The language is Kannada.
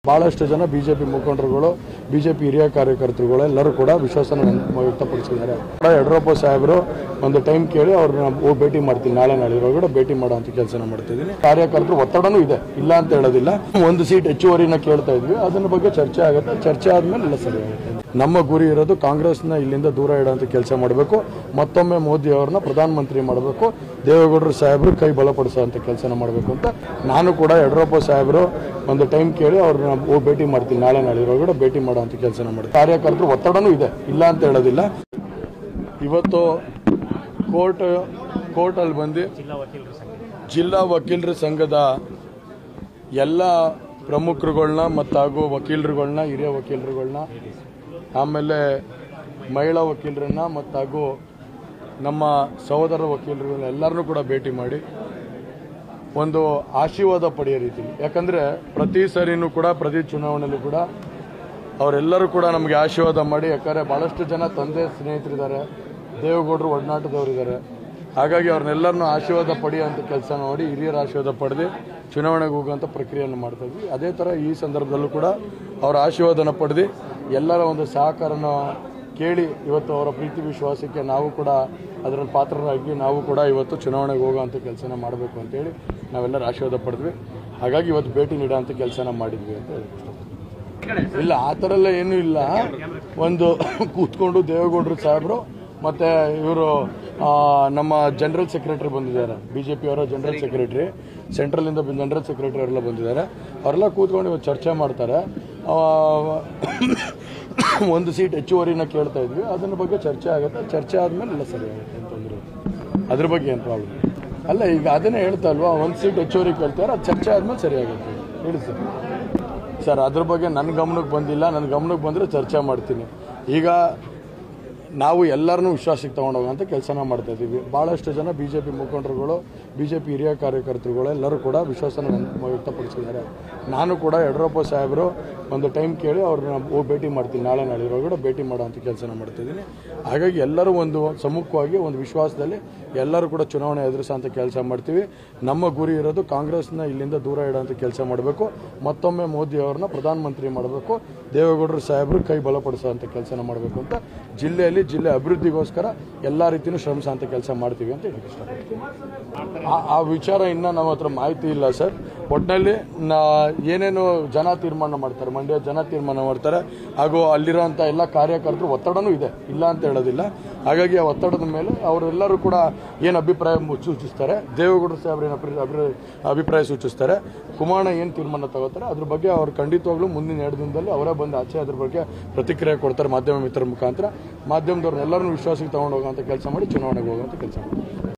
ಬಹಳಷ್ಟು ಜನ ಬಿಜೆಪಿ ಮುಖಂಡರುಗಳು ಬಿಜೆಪಿ ಹಿರಿಯ ಕಾರ್ಯಕರ್ತರುಗಳು ಎಲ್ಲರೂ ಕೂಡ ವಿಶ್ವಾಸನ ವ್ಯಕ್ತಪಡಿಸಿದ್ದಾರೆ ಕೂಡ ಯಡಿಯೂರಪ್ಪ ಸಾಹೇಬರು ಒಂದು ಟೈಮ್ ಕೇಳಿ ಅವ್ರನ್ನ ಹೋಗಿ ಭೇಟಿ ಮಾಡ್ತೀನಿ ನಾಳೆ ನಾಳೆ ಒಳಗಡೆ ಭೇಟಿ ಮಾಡುವಂತ ಕೆಲಸನ ಮಾಡ್ತಿದ್ದೀನಿ ಕಾರ್ಯಕರ್ತರು ಒತ್ತಡನೂ ಇದೆ ಇಲ್ಲ ಅಂತ ಹೇಳೋದಿಲ್ಲ ಒಂದು ಸೀಟ್ ಹೆಚ್ಚುವರಿನ ಕೇಳ್ತಾ ಇದ್ವಿ ಅದನ್ನ ಬಗ್ಗೆ ಚರ್ಚೆ ಆಗುತ್ತೆ ಚರ್ಚೆ ಆದ್ಮೇಲೆ ಎಲ್ಲ ಸರಿ ಆಗುತ್ತೆ ನಮ್ಮ ಗುರಿ ಇರೋದು ಕಾಂಗ್ರೆಸ್ನ ಇಲ್ಲಿಂದ ದೂರ ಇಡುವಂತ ಕೆಲಸ ಮಾಡಬೇಕು ಮತ್ತೊಮ್ಮೆ ಮೋದಿ ಅವ್ರನ್ನ ಪ್ರಧಾನಮಂತ್ರಿ ಮಾಡಬೇಕು ದೇವೇಗೌಡರು ಸಾಹೇಬರು ಕೈ ಬಲಪಡಿಸುವಂತ ಕೆಲಸನ ಮಾಡಬೇಕು ಅಂತ ನಾನು ಕೂಡ ಯಡಿಯೂರಪ್ಪ ಸಾಹೇಬರು ಒಂದು ಟೈಮ್ ಕೇಳಿ ಅವ್ರನ್ನ ಹೋಗಿ ಭೇಟಿ ಮಾಡ್ತೀನಿ ನಾಳೆ ನಾಳೆ ಒಳಗಡೆ ಭೇಟಿ ಮಾಡುವಂತ ಕೆಲಸನ ಮಾಡ್ತೀನಿ ಕಾರ್ಯಕರ್ತರು ಒತ್ತಡನೂ ಇದೆ ಇಲ್ಲ ಅಂತ ಹೇಳೋದಿಲ್ಲ ಇವತ್ತು ಕೋರ್ಟ್ ಕೋರ್ಟಲ್ಲಿ ಬಂದು ಜಿಲ್ಲಾ ವಕೀಲರ ಸಂಘದ ಎಲ್ಲ ಪ್ರಮುಖರುಗಳನ್ನ ಮತ್ತು ಹಾಗೂ ವಕೀಲರುಗಳನ್ನ ಹಿರಿಯ ವಕೀಲರುಗಳನ್ನ ಆಮೇಲೆ ಮಹಿಳಾ ವಕೀಲರನ್ನ ಮತ್ತು ಹಾಗೂ ನಮ್ಮ ಸಹೋದರ ವಕೀಲರುಗಳನ್ನ ಎಲ್ಲರನ್ನೂ ಕೂಡ ಭೇಟಿ ಮಾಡಿ ಒಂದು ಆಶೀರ್ವಾದ ಪಡೆಯೋ ರೀತಿ ಯಾಕಂದರೆ ಪ್ರತಿ ಸರಿನೂ ಕೂಡ ಪ್ರತಿ ಚುನಾವಣೆಯಲ್ಲೂ ಕೂಡ ಅವರೆಲ್ಲರೂ ಕೂಡ ನಮಗೆ ಆಶೀರ್ವಾದ ಮಾಡಿ ಯಾಕಂದರೆ ಭಾಳಷ್ಟು ಜನ ತಂದೆ ಸ್ನೇಹಿತರಿದ್ದಾರೆ ದೇವೇಗೌಡರು ಒಡನಾಟದವರಿದ್ದಾರೆ ಹಾಗಾಗಿ ಅವ್ರನ್ನೆಲ್ಲರನ್ನೂ ಆಶೀರ್ವಾದ ಪಡೆಯುವಂಥ ಕೆಲಸ ನೋಡಿ ಹಿರಿಯರ ಆಶೀರ್ವಾದ ಪಡೆದು ಚುನಾವಣೆಗೆ ಹೋಗುವಂಥ ಪ್ರಕ್ರಿಯೆಯನ್ನು ಮಾಡ್ತಾ ಇದ್ವಿ ಅದೇ ಥರ ಈ ಸಂದರ್ಭದಲ್ಲೂ ಕೂಡ ಅವರ ಆಶೀರ್ವಾದನ ಪಡೆದು ಎಲ್ಲರ ಒಂದು ಸಹಕಾರನ ಕೇಳಿ ಇವತ್ತು ಅವರ ಪ್ರೀತಿ ವಿಶ್ವಾಸಕ್ಕೆ ನಾವು ಕೂಡ ಅದರಲ್ಲಿ ಪಾತ್ರರಾಗಿ ನಾವು ಕೂಡ ಇವತ್ತು ಚುನಾವಣೆಗೆ ಹೋಗೋವಂಥ ಕೆಲಸನ ಮಾಡಬೇಕು ಅಂತೇಳಿ ನಾವೆಲ್ಲರೂ ಆಶೀರ್ವಾದ ಪಡೆದ್ವಿ ಹಾಗಾಗಿ ಇವತ್ತು ಭೇಟಿ ನೀಡೋಂಥ ಕೆಲಸನ ಮಾಡಿದ್ವಿ ಅಂತ ಹೇಳಿ ಇಲ್ಲ ಆ ಥರ ಎಲ್ಲ ಏನೂ ಇಲ್ಲ ಒಂದು ಕೂತ್ಕೊಂಡು ದೇವೇಗೌಡರು ಸಾಹೇಬರು ಮತ್ತು ಇವರು ನಮ್ಮ ಜನರಲ್ ಸೆಕ್ರೆಟರಿ ಬಂದಿದ್ದಾರೆ ಬಿ ಜೆ ಪಿಯವರ ಜನರಲ್ ಸೆಕ್ರೆಟರಿ ಸೆಂಟ್ರಲಿಂದ ಜನರಲ್ ಸೆಕ್ರೆಟರಿ ಅವರೆಲ್ಲ ಬಂದಿದ್ದಾರೆ ಅವರೆಲ್ಲ ಕೂತ್ಕೊಂಡು ಇವತ್ತು ಚರ್ಚೆ ಮಾಡ್ತಾರೆ ಆ, ಒಂದು ಸೀಟ್ ಹೆಚ್ಚುವರಿನ ಕೇಳ್ತಾ ಇದ್ವಿ ಅದನ್ನ ಬಗ್ಗೆ ಚರ್ಚೆ ಆಗುತ್ತೆ ಚರ್ಚೆ ಆದಮೇಲೆ ಎಲ್ಲ ಸರಿ ಆಗುತ್ತೆ ಅಂತಂದ್ರು ಅದ್ರ ಬಗ್ಗೆ ಏನು ಪ್ರಾಬ್ಲಮ್ ಅಲ್ಲ ಈಗ ಅದನ್ನೇ ಹೇಳ್ತಾ ಅಲ್ವಾ ಒಂದು ಸೀಟ್ ಹೆಚ್ಚುವರಿ ಕೇಳ್ತಾರೆ ಅದು ಚರ್ಚೆ ಆದಮೇಲೆ ಸರಿ ಆಗುತ್ತೆ ಹೇಳಿ ಸರ್ ಸರ್ ಅದ್ರ ಬಗ್ಗೆ ನನ್ನ ಗಮನಕ್ಕೆ ಬಂದಿಲ್ಲ ನನ್ನ ಗಮನಕ್ಕೆ ಬಂದರೆ ಚರ್ಚೆ ಮಾಡ್ತೀನಿ ಈಗ ನಾವು ಎಲ್ಲರನ್ನೂ ವಿಶ್ವಾಸಕ್ಕೆ ತೊಗೊಂಡೋಗೋಂಥ ಕೆಲಸನ ಮಾಡ್ತಾ ಇದ್ದೀವಿ ಭಾಳಷ್ಟು ಜನ ಬಿ ಜೆ ಪಿ ಮುಖಂಡರುಗಳು ಬಿ ಜೆ ಪಿ ಹಿರಿಯ ಕಾರ್ಯಕರ್ತರುಗಳು ಎಲ್ಲರೂ ಕೂಡ ವಿಶ್ವಾಸನ ವ್ಯಕ್ತಪಡಿಸಿದ್ದಾರೆ ನಾನು ಕೂಡ ಯಡಿಯೂರಪ್ಪ ಸಾಹೇಬರು ಒಂದು ಟೈಮ್ ಕೇಳಿ ಅವ್ರನ್ನ ಹೋಗಿ ಭೇಟಿ ಮಾಡ್ತೀನಿ ನಾಳೆ ನಾಳೆ ಒಳಗಡೆ ಭೇಟಿ ಮಾಡುವಂಥ ಕೆಲಸನ ಮಾಡ್ತಿದ್ದೀನಿ ಹಾಗಾಗಿ ಎಲ್ಲರೂ ಒಂದು ಸಮ್ಮುಖವಾಗಿ ಒಂದು ವಿಶ್ವಾಸದಲ್ಲಿ ಎಲ್ಲರೂ ಕೂಡ ಚುನಾವಣೆ ಎದುರಿಸೋಂಥ ಕೆಲಸ ಮಾಡ್ತೀವಿ ನಮ್ಮ ಗುರಿ ಇರೋದು ಕಾಂಗ್ರೆಸ್ನ ಇಲ್ಲಿಂದ ದೂರ ಇಡುವಂಥ ಕೆಲಸ ಮಾಡಬೇಕು ಮತ್ತೊಮ್ಮೆ ಮೋದಿ ಅವ್ರನ್ನ ಪ್ರಧಾನಮಂತ್ರಿ ಮಾಡಬೇಕು ದೇವೇಗೌಡರು ಸಾಹೇಬರು ಕೈ ಬಲಪಡಿಸುವಂಥ ಕೆಲಸನ ಮಾಡಬೇಕು ಅಂತ ಜಿಲ್ಲೆಯಲ್ಲಿ ಜಿಲ್ಲೆ ಅಭಿವೃದ್ಧಿಗೋಸ್ಕರ ಎಲ್ಲ ರೀತಿಯೂ ಶ್ರಮಿಸುವಂಥ ಕೆಲಸ ಮಾಡ್ತೀವಿ ಅಂತ ಹೇಳಿ ಇಷ್ಟಪಡ್ತೀನಿ ಆ- ಆ ವಿಚಾರ ಇನ್ನೂ ನಮ್ಮ ಹತ್ರ ಮಾಹಿತಿ ಇಲ್ಲ ಸರ್ ಒಟ್ಟಿನಲ್ಲಿ ನಾ ಏನೇನು ಜನ ತೀರ್ಮಾನ ಮಾಡ್ತಾರೆ ಮಂಡ್ಯ ಜನ ತೀರ್ಮಾನ ಮಾಡ್ತಾರೆ ಹಾಗೂ ಅಲ್ಲಿರೋಂಥ ಎಲ್ಲ ಕಾರ್ಯಕರ್ತರು ಒತ್ತಡನೂ ಇದೆ ಇಲ್ಲ ಅಂತ ಹೇಳೋದಿಲ್ಲ ಹಾಗಾಗಿ ಆ ಒತ್ತಡದ ಮೇಲೆ ಅವರೆಲ್ಲರೂ ಕೂಡ ಏನು ಅಭಿಪ್ರಾಯ ಮು- ಸೂಚಿಸ್ತಾರೆ ದೇವೇಗೌಡರು ಸಾಹೇಬ್ರು ಏನು ಅಭಿ- ಅಭಿ- ಅಭಿಪ್ರಾಯ ಸೂಚಿಸ್ತಾರೆ ಕುಮಾರಣ್ಣ ಏನು ತೀರ್ಮಾನ ತಗೋತಾರೆ ಅದ್ರ ಬಗ್ಗೆ ಅವ್ರು ಖಂಡಿತವಾಗ್ಲೂ ಮುಂದಿನ ಎರಡು ದಿನದಲ್ಲಿ ಅವರೇ ಬಂದು ಆಚೆ ಅದ್ರ ಬಗ್ಗೆ ಪ್ರತಿಕ್ರಿಯೆ ಕೊಡ್ತಾರೆ ಮಾಧ್ಯಮ ಮಿತ್ರರ ಮುಖಾಂತರ ಮಾಧ್ಯಮದವ್ರನ್ನೆಲ್ಲರನ್ನೂ ವಿಶ್ವಾಸಕ್ಕೆ ತಗೊಂಡು ಹೋಗುವಂಥ ಕೆಲಸ ಮಾಡಿ ಚುನಾವಣೆಗೆ ಹೋಗುವಂಥ ಕೆಲಸ ಮಾಡ್ತಾರೆ